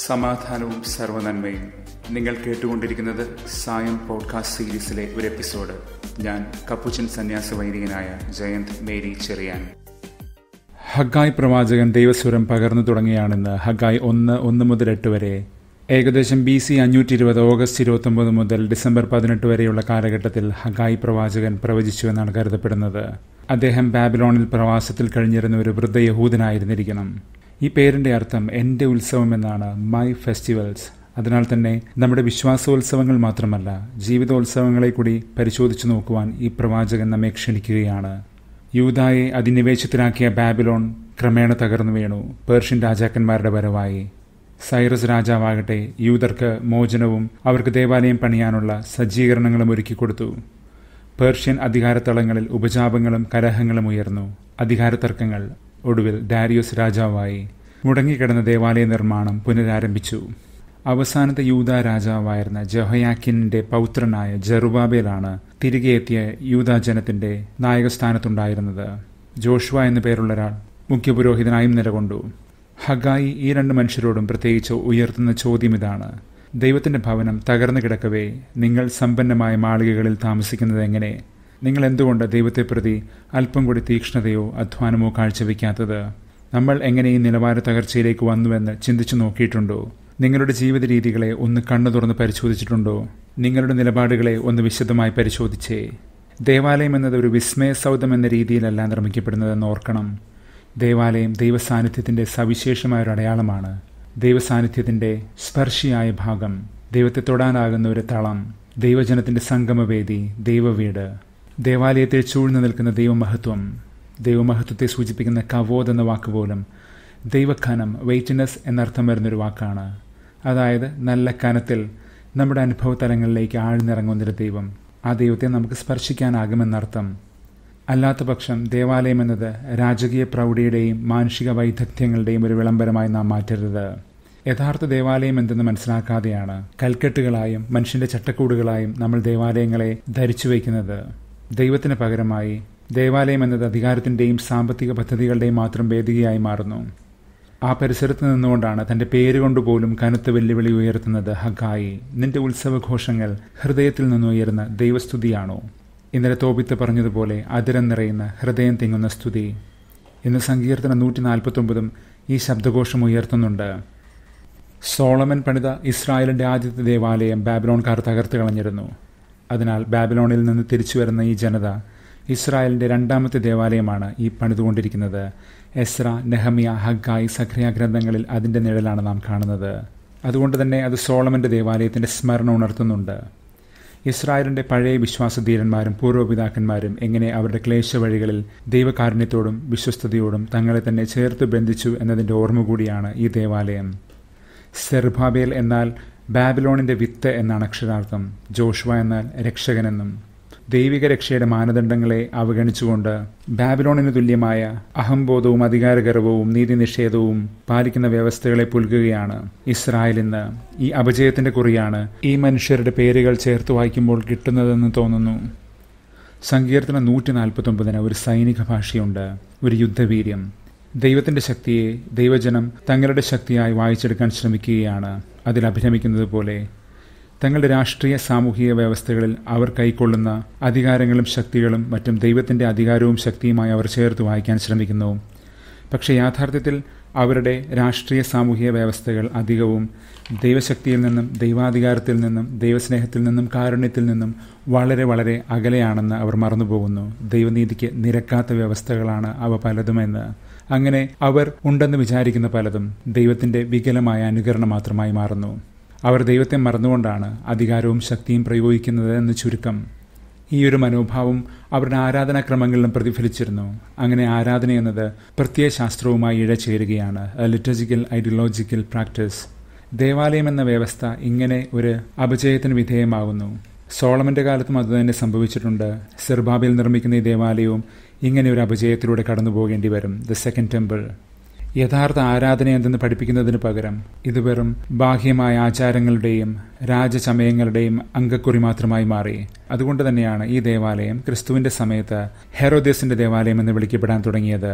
സമാധാനവും സർവനന്മയും നിങ്ങൾ കേട്ടുകൊണ്ടിരിക്കുന്നത് സായം പോഡ്കാസ്റ്റ് സീരീസിലെ ഒരു എപ്പിസോഡ് ഞാൻ കപ്പുച്ചൻ സന്യാസ വൈദികനായ ജയന്ത് മേരി ചെറിയാൻ ഹഗായ് പ്രവാചകൻ ദൈവസ്വരം പകർന്നു തുടങ്ങിയാണെന്ന് ഹഗായ് ഒന്ന് ഒന്ന് മുതൽ എട്ട് വരെ ഏകദേശം ബി സി അഞ്ഞൂറ്റി ഇരുപത് ഓഗസ്റ്റ് ഇരുപത്തൊമ്പത് മുതൽ ഡിസംബർ പതിനെട്ട് വരെയുള്ള കാലഘട്ടത്തിൽ ഹഗായ് പ്രവാചകൻ പ്രവചിച്ചു എന്നാണ് കരുതപ്പെടുന്നത് അദ്ദേഹം ബാബിലോണിൽ പ്രവാസത്തിൽ കഴിഞ്ഞിരുന്ന ഒരു വൃദ്ധ യഹൂദനായിരുന്നിരിക്കണം ഈ പേരിന്റെ അർത്ഥം എൻ്റെ ഉത്സവം എന്നാണ് മൈ ഫെസ്റ്റിവൽസ് അതിനാൽ തന്നെ നമ്മുടെ വിശ്വാസോത്സവങ്ങൾ മാത്രമല്ല ജീവിതോത്സവങ്ങളെ കൂടി പരിശോധിച്ചു നോക്കുവാൻ ഈ പ്രവാചകൻ നമ്മെ ക്ഷണിക്കുകയാണ് യൂതായെ അധിനിവേശത്തിലാക്കിയ ബാബിലോൺ ക്രമേണ തകർന്നു വീണു പേർഷ്യൻ രാജാക്കന്മാരുടെ വരവായി സൈറസ് രാജാവാകട്ടെ യൂതർക്ക് മോചനവും അവർക്ക് ദേവാലയം പണിയാനുള്ള സജ്ജീകരണങ്ങളും ഒരുക്കിക്കൊടുത്തു പേർഷ്യൻ അധികാരത്തളങ്ങളിൽ ഉപജാപങ്ങളും കലഹങ്ങളും ഉയർന്നു അധികാരതർക്കങ്ങൾ ഒടുവിൽ ഡാരിയോസ് രാജാവായി മുടങ്ങിക്കിടന്ന ദേവാലയ നിർമ്മാണം പുനരാരംഭിച്ചു അവസാനത്തെ യൂത രാജാവായിരുന്ന ജഹയാക്കിന്റെ പൗത്രനായ ജറുബാബേലാണ് തിരികെ എത്തിയ യൂതാജനത്തിന്റെ നായകസ്ഥാനത്തുണ്ടായിരുന്നത് ജോഷുവ എന്നു പേരുള്ള ഒരാൾ മുഖ്യപുരോഹിതനായും നിലകൊണ്ടു ഹഗായി ഈ രണ്ട് മനുഷ്യരോടും പ്രത്യേകിച്ച് ഉയർത്തുന്ന ചോദ്യം ഇതാണ് ദൈവത്തിന്റെ ഭവനം തകർന്നു കിടക്കവേ നിങ്ങൾ സമ്പന്നമായ മാളികകളിൽ താമസിക്കുന്നത് എങ്ങനെ നിങ്ങൾ എന്തുകൊണ്ട് ദൈവത്തെ പ്രതി അല്പം കൂടി തീക്ഷ്ണതയോ അധ്വാനമോ കാഴ്ചവെക്കാത്തത് നമ്മൾ എങ്ങനെ ഈ നിലവാര തകർച്ചയിലേക്ക് വന്നുവെന്ന് ചിന്തിച്ചു നോക്കിയിട്ടുണ്ടോ നിങ്ങളുടെ ജീവിത രീതികളെ ഒന്ന് കണ്ണു തുറന്ന് പരിശോധിച്ചിട്ടുണ്ടോ നിങ്ങളുടെ നിലപാടുകളെ ഒന്ന് വിശദമായി പരിശോധിച്ചേ ദേവാലയം എന്നത് ഒരു വിസ്മയ സൗധം എന്ന രീതിയിലല്ല നിർമ്മിക്കപ്പെടുന്നതെന്ന് ഓർക്കണം ദേവാലയം ദൈവസാന്നിധ്യത്തിന്റെ സവിശേഷമായ ഒരു അടയാളമാണ് ദൈവസാന്നിധ്യത്തിന്റെ സ്പർശിയായ ഭാഗം ദൈവത്തെ തൊടാനാകുന്ന ഒരു തളം ദൈവജനത്തിന്റെ സംഗമവേദി ദൈവവീട് ദേവാലയത്തിൽ ചൂഴ്ന്നു നിൽക്കുന്ന ദൈവമഹത്വം ദൈവമഹത്വത്തെ സൂചിപ്പിക്കുന്ന കവോദ് എന്ന വാക്ക് പോലും ദൈവഖനം വെയിറ്റ്നസ് എന്നർത്ഥം വരുന്നൊരു വാക്കാണ് അതായത് നല്ല കനത്തിൽ നമ്മുടെ അനുഭവ തലങ്ങളിലേക്ക് ആഴ്ന്നിറങ്ങുന്നൊരു ദൈവം ആ ദൈവത്തെ നമുക്ക് സ്പർശിക്കാനാകുമെന്നർത്ഥം അല്ലാത്ത പക്ഷം ദേവാലയം എന്നത് രാജകീയ പ്രൗഢിയുടെയും മാനുഷിക വൈദഗ്ധ്യങ്ങളുടെയും ഒരു വിളംബരമായി നാം മാറ്റരുത് യഥാർത്ഥ ദേവാലയം എന്തെന്ന് മനസ്സിലാക്കാതെയാണ് കൽക്കെട്ടുകളായും മനുഷ്യന്റെ ചട്ടക്കൂടുകളായും നമ്മൾ ദേവാലയങ്ങളെ ധരിച്ചു വയ്ക്കുന്നത് ദൈവത്തിന് പകരമായി ദേവാലയം എന്നത് അധികാരത്തിന്റെയും സാമ്പത്തിക പദ്ധതികളുടെയും മാത്രം വേദികയായി മാറുന്നു ആ പരിസരത്ത് നിന്നുകൊണ്ടാണ് തന്റെ പേരുകൊണ്ട് പോലും കനത്ത വെല്ലുവിളി ഉയർത്തുന്നത് ഹഗായി നിന്റെ ഉത്സവഘോഷങ്ങൾ ഹൃദയത്തിൽ നിന്നുയരുന്ന ദൈവസ്തുതിയാണോ ഇന്നലെ തോപിത്ത് പറഞ്ഞതുപോലെ അതിരം നിറയുന്ന ഹൃദയം തിങ്ങുന്ന സ്തുതി ഇന്ന് സങ്കീർത്തനം നൂറ്റി നാൽപ്പത്തൊമ്പതും ഈ ശബ്ദഘോഷം ഉയർത്തുന്നുണ്ട് സോളമൻ പണിത ഇസ്രായേലിന്റെ ആദ്യത്തെ ദേവാലയം ബാബിലോൺകാർ തകർത്ത് കളഞ്ഞിരുന്നു അതിനാൽ ബാബിലോണിൽ നിന്ന് തിരിച്ചു വരുന്ന ഈ ജനത ഇസ്രായേലിന്റെ രണ്ടാമത്തെ ദേവാലയമാണ് ഈ പണിതുകൊണ്ടിരിക്കുന്നത് എസ്ര നെഹമിയ ഹഗായി സഖ്രിയ ഗ്രന്ഥങ്ങളിൽ അതിന്റെ നിഴലാണ് നാം കാണുന്നത് അതുകൊണ്ട് തന്നെ അത് സോളമന്റെ ദേവാലയത്തിന്റെ സ്മരണ ഉണർത്തുന്നുണ്ട് ഇസ്രായേലിന്റെ പഴയ വിശ്വാസധീരന്മാരും പൂർവ്വപിതാക്കന്മാരും എങ്ങനെ അവരുടെ ക്ലേശ വഴികളിൽ ദൈവകാരുണ്യത്തോടും വിശ്വസ്തയോടും തങ്ങളെ തന്നെ ചേർത്ത് ബന്ധിച്ചു എന്നതിന്റെ ഓർമ്മ കൂടിയാണ് ഈ ദേവാലയം സെർബാബേൽ എന്നാൽ ബാബിലോണിന്റെ വിത്ത് എന്നാണ് അക്ഷരാർത്ഥം ജോഷുവ എന്നാൽ രക്ഷകനെന്നും ദൈവിക രക്ഷയുടെ മാനദണ്ഡങ്ങളെ അവഗണിച്ചുകൊണ്ട് ബാബിലോണിന് തുല്യമായ അഹംബോധവും അധികാരഗർവവും നീതിനിഷേധവും പാലിക്കുന്ന വ്യവസ്ഥകളെ പുൽകുകയാണ് ഇസ്രായേൽ ഇന്ന് ഈ അപജയത്തിന്റെ കുറിയാണ് ഈ മനുഷ്യരുടെ പേരുകൾ ചേർത്ത് വായിക്കുമ്പോൾ കിട്ടുന്നതെന്ന് തോന്നുന്നു സങ്കീർത്തനം നൂറ്റി നാൽപ്പത്തി ഒമ്പതിന് ഒരു സൈനിക ഭാഷയുണ്ട് ഒരു യുദ്ധവീര്യം ദൈവത്തിന്റെ ശക്തിയെ ദൈവജനം തങ്ങളുടെ ശക്തിയായി വായിച്ചെടുക്കാൻ ശ്രമിക്കുകയാണ് അതിൽ അഭിരമിക്കുന്നത് പോലെ തങ്ങളുടെ രാഷ്ട്രീയ സാമൂഹിക വ്യവസ്ഥകളിൽ അവർ കൈക്കൊള്ളുന്ന അധികാരങ്ങളും ശക്തികളും മറ്റും ദൈവത്തിന്റെ അധികാരവും ശക്തിയുമായി അവർ ചേർത്ത് വായിക്കാൻ ശ്രമിക്കുന്നു പക്ഷേ യാഥാർത്ഥ്യത്തിൽ അവരുടെ രാഷ്ട്രീയ സാമൂഹിക വ്യവസ്ഥകൾ അധികവും ദൈവശക്തിയിൽ നിന്നും ദൈവാധികാരത്തിൽ നിന്നും ദൈവസ്നേഹത്തിൽ നിന്നും കാരുണ്യത്തിൽ നിന്നും വളരെ വളരെ അകലെയാണെന്ന് അവർ മറന്നുപോകുന്നു ദൈവനീതിക്ക് നിരക്കാത്ത വ്യവസ്ഥകളാണ് അവ പലതുമെന്ന് അങ്ങനെ അവർ ഉണ്ടെന്ന് വിചാരിക്കുന്ന പലതും ദൈവത്തിന്റെ വികലമായ അനുകരണം മാത്രമായി മാറുന്നു അവർ ദൈവത്തെ മറന്നുകൊണ്ടാണ് അധികാരവും ശക്തിയും പ്രയോഗിക്കുന്നത് എന്ന് ചുരുക്കം ഈ ഒരു മനോഭാവം അവരുടെ ആരാധനാക്രമങ്ങളിലും പ്രതിഫലിച്ചിരുന്നു അങ്ങനെ ആരാധന എന്നത് പ്രത്യയശാസ്ത്രവുമായി ഇഴചേരുകയാണ് ലിറ്റർജിക്കൽ ഐഡിയോളജിക്കൽ പ്രാക്ടീസ് ദേവാലയം എന്ന വ്യവസ്ഥ ഇങ്ങനെ ഒരു അപജയത്തിന് വിധേയമാകുന്നു സോളമന്റെ കാലത്തും അതുതന്നെ സംഭവിച്ചിട്ടുണ്ട് സെർബാബിൽ നിർമ്മിക്കുന്ന ഈ ദേവാലയവും ഇങ്ങനെ ഒരു അപജയത്തിലൂടെ കടന്നു പോകേണ്ടി വരും ദ സെക്കൻഡ് ടെമ്പിൾ യഥാർത്ഥ ആരാധന എന്തെന്ന് പഠിപ്പിക്കുന്നതിന് പകരം ഇത് വെറും ബാഹ്യമായ ആചാരങ്ങളുടെയും രാജചമയങ്ങളുടെയും അംഗക്കുറി മാത്രമായി മാറി അതുകൊണ്ട് തന്നെയാണ് ഈ ദേവാലയം ക്രിസ്തുവിന്റെ സമയത്ത് ഹെറോദേസിന്റെ ദേവാലയം എന്ന് വിളിക്കപ്പെടാൻ തുടങ്ങിയത്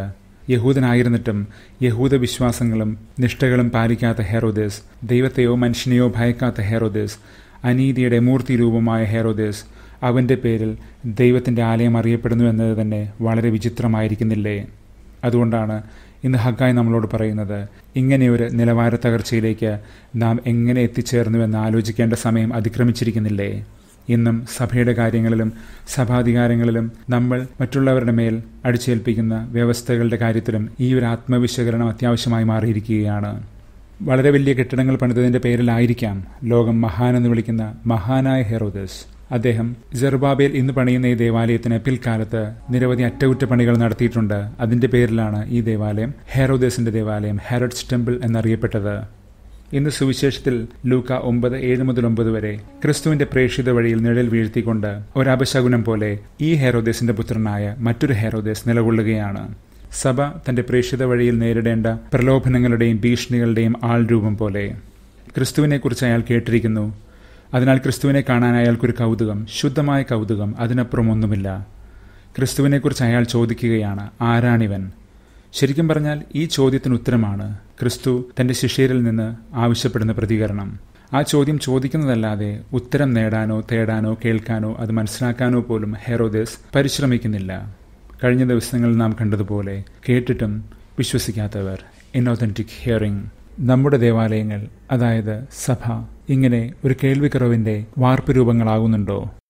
യഹൂദനായിരുന്നിട്ടും യഹൂദ വിശ്വാസങ്ങളും നിഷ്ഠകളും പാലിക്കാത്ത ഹെറോദേസ് ദൈവത്തെയോ മനുഷ്യനെയോ ഭയക്കാത്ത ഹെറോദേസ് അനീതിയുടെ മൂർത്തി രൂപമായ ഹെറോദേസ് അവന്റെ പേരിൽ ദൈവത്തിന്റെ ആലയം അറിയപ്പെടുന്നു എന്നത് തന്നെ വളരെ വിചിത്രമായിരിക്കുന്നില്ലേ അതുകൊണ്ടാണ് ഇന്ന് ഹഗായി നമ്മളോട് പറയുന്നത് ഇങ്ങനെയൊരു നിലവാര തകർച്ചയിലേക്ക് നാം എങ്ങനെ എത്തിച്ചേർന്നുവെന്ന് ആലോചിക്കേണ്ട സമയം അതിക്രമിച്ചിരിക്കുന്നില്ലേ ഇന്നും സഭയുടെ കാര്യങ്ങളിലും സഭാധികാരങ്ങളിലും നമ്മൾ മറ്റുള്ളവരുടെ മേൽ അടിച്ചേൽപ്പിക്കുന്ന വ്യവസ്ഥകളുടെ കാര്യത്തിലും ഈ ഒരു ആത്മവിശകലനം അത്യാവശ്യമായി മാറിയിരിക്കുകയാണ് വളരെ വലിയ കെട്ടിടങ്ങൾ പണിതതിന്റെ പേരിലായിരിക്കാം ലോകം മഹാൻ എന്ന് വിളിക്കുന്ന മഹാനായ ഹെറോദസ് അദ്ദേഹം ജെറുബാബേൽ ഇന്ന് പണിയുന്ന ഈ ദേവാലയത്തിന് പിൽക്കാലത്ത് നിരവധി അറ്റകുറ്റപ്പണികൾ നടത്തിയിട്ടുണ്ട് അതിന്റെ പേരിലാണ് ഈ ദേവാലയം ഹെറോദേസിന്റെ ദേവാലയം ഹെറഡ്സ് ടെമ്പിൾ എന്നറിയപ്പെട്ടത് ഇന്ന് സുവിശേഷത്തിൽ ലൂക്ക ഒമ്പത് ഏഴ് മുതൽ ഒമ്പത് വരെ ക്രിസ്തുവിന്റെ പ്രേക്ഷിത വഴിയിൽ നിഴൽ വീഴ്ത്തിക്കൊണ്ട് ഒരപശകുനം പോലെ ഈ ഹെറോദേസിന്റെ പുത്രനായ മറ്റൊരു ഹെറോദേസ് നിലകൊള്ളുകയാണ് സഭ തന്റെ പ്രേക്ഷിത വഴിയിൽ നേരിടേണ്ട പ്രലോഭനങ്ങളുടെയും ഭീഷണികളുടെയും ആൾ രൂപം പോലെ ക്രിസ്തുവിനെക്കുറിച്ച് അയാൾ കേട്ടിരിക്കുന്നു അതിനാൽ ക്രിസ്തുവിനെ കാണാൻ അയാൾക്കൊരു കൗതുകം ശുദ്ധമായ കൗതുകം അതിനപ്പുറം ഒന്നുമില്ല ക്രിസ്തുവിനെക്കുറിച്ച് അയാൾ ചോദിക്കുകയാണ് ആരാണിവൻ ശരിക്കും പറഞ്ഞാൽ ഈ ചോദ്യത്തിന് ഉത്തരമാണ് ക്രിസ്തു തന്റെ ശിഷ്യരിൽ നിന്ന് ആവശ്യപ്പെടുന്ന പ്രതികരണം ആ ചോദ്യം ചോദിക്കുന്നതല്ലാതെ ഉത്തരം നേടാനോ തേടാനോ കേൾക്കാനോ അത് മനസ്സിലാക്കാനോ പോലും ഹെറോദേസ് പരിശ്രമിക്കുന്നില്ല കഴിഞ്ഞ ദിവസങ്ങളിൽ നാം കണ്ടതുപോലെ കേട്ടിട്ടും വിശ്വസിക്കാത്തവർ ഇൻഒതന്റിക് ഹിയറിംഗ് നമ്മുടെ ദേവാലയങ്ങൾ അതായത് സഭ ഇങ്ങനെ ഒരു കേൾവിക്കുറവിന്റെ വാർപ്പ് രൂപങ്ങളാകുന്നുണ്ടോ